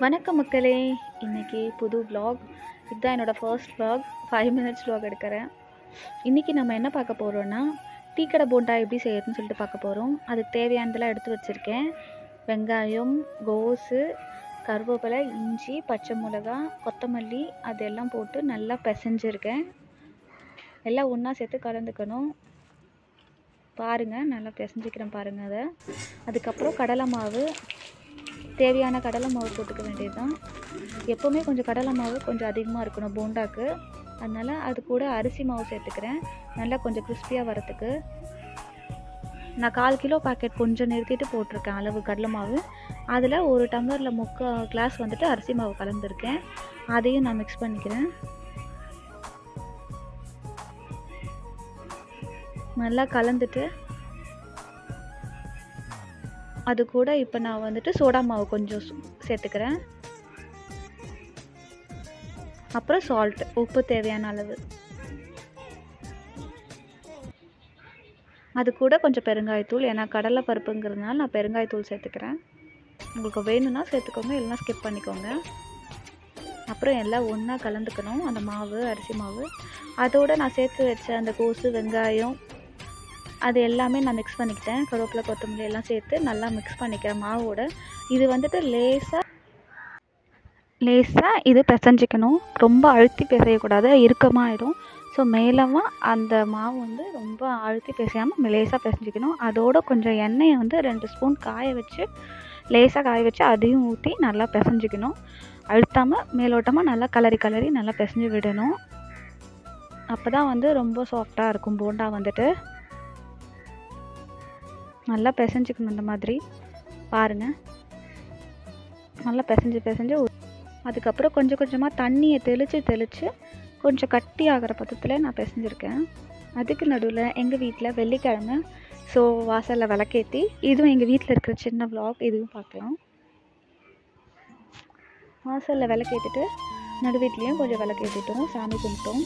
வணக்கம் மக்களே இன்றைக்கி புது vlog இதுதான் என்னோடய first vlog five minutes vlog எடுக்கிறேன் இன்றைக்கி நம்ம என்ன பார்க்க போகிறோன்னா டீ கடை போண்டா எப்படி செய்யறதுன்னு சொல்லிட்டு பார்க்க போகிறோம் அதுக்கு தேவையானதெல்லாம் எடுத்து வச்சுருக்கேன் வெங்காயம் கோஸு கருவேப்பிலை இஞ்சி பச்சை மிளகா கொத்தமல்லி அதெல்லாம் போட்டு நல்லா பிசைஞ்சிருக்கேன் எல்லாம் ஒன்றா சேர்த்து கலந்துக்கணும் பாருங்கள் நல்லா பிசைஞ்சிக்கிறேன் பாருங்கள் அதை அதுக்கப்புறம் கடலை மாவு தேவையான கடலை மாவு போட்டுக்க வேண்டியது தான் எப்போவுமே கொஞ்சம் கடலை மாவு கொஞ்சம் அதிகமாக இருக்கணும் போண்டாக்கு அதனால் அது கூட அரிசி மாவு சேர்த்துக்கிறேன் நல்லா கொஞ்சம் கிறிஸ்பியாக வரத்துக்கு நான் கால் கிலோ பாக்கெட் கொஞ்சம் நிறுத்திட்டு போட்டிருக்கேன் அளவு கடலை மாவு அதில் ஒரு டம்ளரில் முக்கால் கிளாஸ் வந்துட்டு அரிசி மாவு கலந்துருக்கேன் அதையும் நான் மிக்ஸ் பண்ணிக்கிறேன் நல்லா கலந்துட்டு அது கூட இப்போ நான் வந்துட்டு சோடா மாவு கொஞ்சம் சு- சேர்த்துக்கிறேன் அப்புறம் சால்ட் உப்பு தேவையான அளவு அது கூட கொஞ்சம் பெருங்காயத்தூள் ஏன்னா கடலை பருப்புங்கிறதுனால நான் பெருங்காயத்தூள் சேர்த்துக்கிறேன் உங்களுக்கு வேணும்னா சேர்த்துக்கோங்க இல்லைனா ஸ்கிப் பண்ணிக்கோங்க அப்புறம் எல்லாம் ஒன்றா கலந்துக்கணும் அந்த மாவு அரிசி மாவு அதோட நான் சேர்த்து வச்ச அந்த கோஸு வெங்காயம் அது எல்லாமே நான் மிக்ஸ் பண்ணிக்கிட்டேன் கருவேப்பிலை கொத்தமல்லி எல்லாம் சேர்த்து நல்லா மிக்ஸ் பண்ணிக்கிறேன் மாவோட இது வந்துட்டு லேசாக லேசாக இது பிசைஞ்சிக்கணும் ரொம்ப அழுத்தி பிசையக்கூடாது இறுக்கமாகிடும் ஸோ மேலமாக அந்த மாவு வந்து ரொம்ப அழுத்தி பிசையாமல் லேசாக பிசைஞ்சிக்கணும் அதோட கொஞ்சம் எண்ணெயை வந்து ரெண்டு ஸ்பூன் காய வச்சு லேசாக காய வச்சு அதையும் ஊற்றி நல்லா பிசைஞ்சிக்கணும் அழுத்தாமல் மேலோட்டமாக நல்லா கலரி கலரி நல்லா பிசைஞ்சு விடணும் அப்போ தான் வந்து ரொம்ப சாஃப்டாக இருக்கும் போண்டா வந்துட்டு நல்லா பிசைஞ்சுக்கணும் இந்த மாதிரி பாருங்கள் நல்லா பிசைஞ்சு பிசைஞ்சு ஊ- அதுக்கப்புறம் கொஞ்சம் கொஞ்சமாக தண்ணியை தெளித்து தெளித்து கொஞ்சம் கட்டி ஆகிற பதத்தில் நான் பிசைஞ்சிருக்கேன் அதுக்கு நடுவில் எங்கள் வீட்டில் வெள்ளிக்கிழமை ஸோ வாசலில் விளக்கேற்றி இதுவும் எங்கள் வீட்டில் இருக்கிற சின்ன vlog இதுவும் பார்க்கலாம் வாசலில் விளக்கேற்றிட்டு நடு வீட்லேயும் கொஞ்சம் விளக்கேற்றிட்டோம் சாமி கும்பிட்டோம்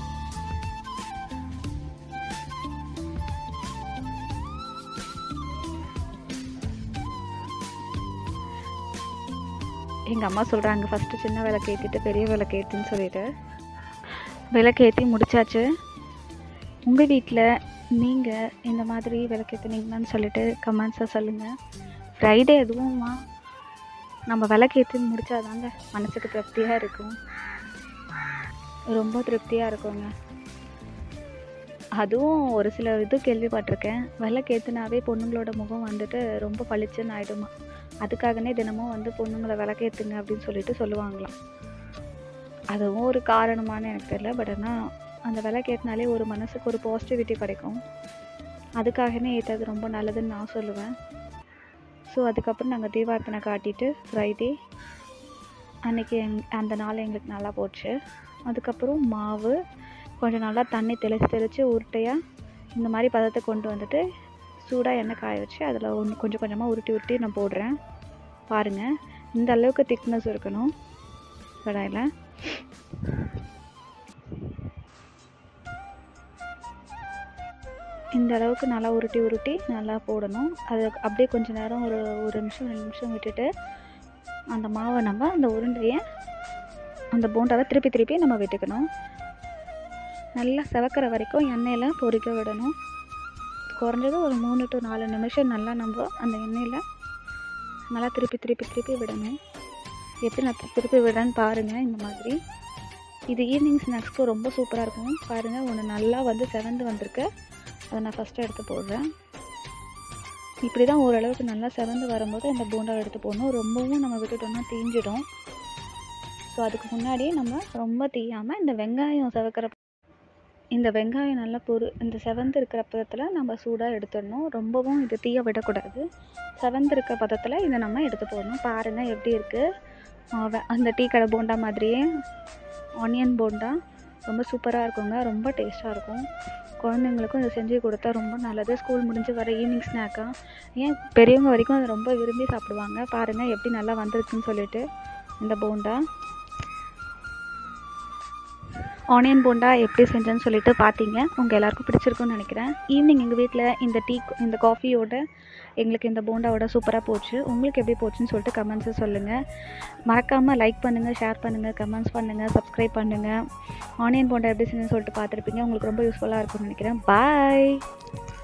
எங்கள் அம்மா சொல்கிறாங்க ஃபஸ்ட்டு சின்ன விளக்கு ஏற்றிட்டு பெரிய விளக்கு ஏற்றுன்னு சொல்லிட்டு விளக்கு ஏற்றி முடிச்சாச்சு உங்கள் வீட்டில் நீங்கள் இந்த மாதிரி விளக்கேற்றுனீங்களான்னு சொல்லிட்டு கமெண்ட்ஸாக சொல்லுங்கள் ஃப்ரைடே எதுவும்மா நம்ம விளக்கேற்றி முடிச்சாதாங்க மனசுக்கு திருப்தியாக இருக்கும் ரொம்ப திருப்தியாக இருக்குங்க அதுவும் ஒரு சில இது கேள்விப்பட்டிருக்கேன் விளக்கேற்றுனாவே பொண்ணுங்களோட முகம் வந்துட்டு ரொம்ப பளிச்சுன்னு ஆயிடுமா அதுக்காகனே தினமும் வந்து பொண்ணுங்களை விளக்கேற்றுங்க அப்படின்னு சொல்லிட்டு சொல்லுவாங்களாம் அதுவும் ஒரு காரணமானு எனக்கு தெரியல பட் ஆனால் அந்த விளக்கேற்றினாலே ஒரு மனசுக்கு ஒரு பாசிட்டிவிட்டி கிடைக்கும் அதுக்காகனே ஏற்றது ரொம்ப நல்லதுன்னு நான் சொல்லுவேன் ஸோ அதுக்கப்புறம் நாங்கள் தீபார்த்தனை காட்டிட்டு ஃப்ரைடே அன்னைக்கு எங் அந்த நாள் எங்களுக்கு நல்லா போச்சு அதுக்கப்புறம் மாவு கொஞ்சம் நல்லா தண்ணி தெளித்து தெளித்து உருட்டையாக இந்த மாதிரி பதத்தை கொண்டு வந்துட்டு சூடாக எண்ணெய் காய வச்சு அதில் ஒன்று கொஞ்சம் கொஞ்சமாக உருட்டி உருட்டி நான் போடுறேன் பாருங்கள் இந்த அளவுக்கு திக்னஸ் இருக்கணும் கடாயில் இந்த அளவுக்கு நல்லா உருட்டி உருட்டி நல்லா போடணும் அது அப்படியே கொஞ்ச நேரம் ஒரு ஒரு நிமிஷம் ரெண்டு நிமிஷம் விட்டுட்டு அந்த மாவை நம்ம அந்த உருண்டையை அந்த போண்டாவை திருப்பி திருப்பி நம்ம விட்டுக்கணும் நல்லா செவக்கிற வரைக்கும் எண்ணெயில் பொரிக்க விடணும் குறைஞ்சது ஒரு மூணு டு நாலு நிமிஷம் நல்லா நம்ம அந்த எண்ணெயில் நல்லா திருப்பி திருப்பி திருப்பி விடணும் எப்படி நான் திருப்பி திருப்பி விடுறேன்னு பாருங்கள் இந்த மாதிரி இது ஈவினிங் ஸ்நாக்ஸ்க்கு ரொம்ப சூப்பராக இருக்கும் பாருங்கள் ஒன்று நல்லா வந்து செவந்து வந்திருக்கு அதை நான் ஃபஸ்ட்டு எடுத்து போடுறேன் இப்படி தான் ஓரளவுக்கு நல்லா செவந்து வரும்போது இந்த போண்டாவை எடுத்து போடணும் ரொம்பவும் நம்ம விட்டுட்டோம்னா தீஞ்சிடும் ஸோ அதுக்கு முன்னாடியே நம்ம ரொம்ப தீயாமல் இந்த வெங்காயம் செவக்கிற இந்த வெங்காயம் நல்லா பொரு இந்த செவந்து இருக்கிற பதத்தில் நம்ம சூடாக எடுத்துடணும் ரொம்பவும் இது தீய விடக்கூடாது செவந்து இருக்க பதத்தில் இதை நம்ம எடுத்து போடணும் பாருங்கள் எப்படி இருக்குது அந்த டீ கடை போண்டா மாதிரியே ஆனியன் போண்டா ரொம்ப சூப்பராக இருக்குங்க ரொம்ப டேஸ்ட்டாக இருக்கும் குழந்தைங்களுக்கும் இதை செஞ்சு கொடுத்தா ரொம்ப நல்லது ஸ்கூல் முடிஞ்சு வர ஈவினிங் ஸ்நாக்காக ஏன் பெரியவங்க வரைக்கும் அதை ரொம்ப விரும்பி சாப்பிடுவாங்க பாருங்கள் எப்படி நல்லா வந்திருக்குன்னு சொல்லிட்டு இந்த போண்டா ஆனியன் போண்டா எப்படி செஞ்சேன்னு சொல்லிட்டு பார்த்தீங்க உங்கள் எல்லாருக்கும் பிடிச்சிருக்குன்னு நினைக்கிறேன் ஈவினிங் எங்கள் வீட்டில் இந்த டீ இந்த காஃபியோட எங்களுக்கு இந்த போண்டாவோட சூப்பராக போச்சு உங்களுக்கு எப்படி போச்சுன்னு சொல்லிட்டு கமெண்ட்ஸை சொல்லுங்கள் மறக்காமல் லைக் பண்ணுங்கள் ஷேர் பண்ணுங்கள் கமெண்ட்ஸ் பண்ணுங்கள் சப்ஸ்கிரைப் பண்ணுங்கள் ஆனியன் போண்டா எப்படி செஞ்சுன்னு சொல்லிட்டு பார்த்துருப்பீங்க உங்களுக்கு ரொம்ப யூஸ்ஃபுல்லாக இருக்கும்னு நினைக்கிறேன் பாய்